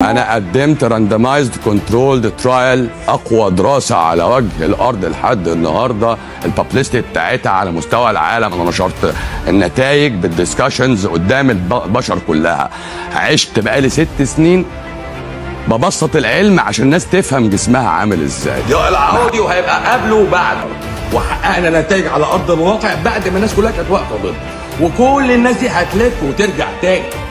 انا قدمت راندمايزد كنترولد ترايل اقوى دراسه على وجه الارض لحد النهارده الببليستي بتاعتها على مستوى العالم انا نشرت النتائج بالدسكشنز قدام الب- البشر كلها عشت بقالي ست سنين ببسط العلم عشان الناس تفهم جسمها عامل ازاي يا العوضي وهيبقى قبله وبعده وحققنا نتائج على ارض الواقع بعد ما الناس كلها كانت واقفه ضد وكل الناس دي هتلف وترجع تاني